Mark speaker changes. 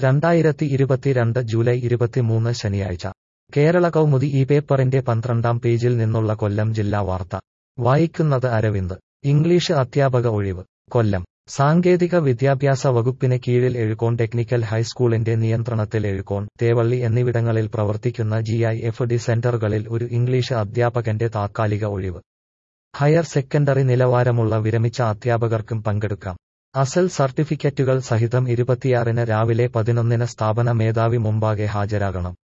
Speaker 1: രണ്ടായിരത്തി ഇരുപത്തിരണ്ട് ജൂലൈ ഇരുപത്തിമൂന്ന് ശനിയാഴ്ച കേരള കൗമുദി ഈ പേപ്പറിന്റെ പന്ത്രണ്ടാം പേജിൽ നിന്നുള്ള കൊല്ലം ജില്ലാ വാർത്ത വായിക്കുന്നത് അരവിന്ദ് ഇംഗ്ലീഷ് അധ്യാപക ഒഴിവ് കൊല്ലം സാങ്കേതിക വിദ്യാഭ്യാസ വകുപ്പിന് കീഴിൽ എഴുകോൺ ടെക്നിക്കൽ ഹൈസ്കൂളിന്റെ നിയന്ത്രണത്തിൽ എഴുകോൺ തേവള്ളി എന്നിവിടങ്ങളിൽ പ്രവർത്തിക്കുന്ന ജി ഐ എഫ് ഡി സെന്ററുകളിൽ ഒരു ഇംഗ്ലീഷ് അധ്യാപകന്റെ താത്കാലിക ഒഴിവ് ഹയർ സെക്കൻഡറി നിലവാരമുള്ള വിരമിച്ച അധ്യാപകർക്കും പങ്കെടുക്കാം അസൽ സർട്ടിഫിക്കറ്റുകൾ സഹിതം ഇരുപത്തിയാറിന് രാവിലെ പതിനൊന്നിന് സ്ഥാപന മേധാവി മുമ്പാകെ ഹാജരാകണം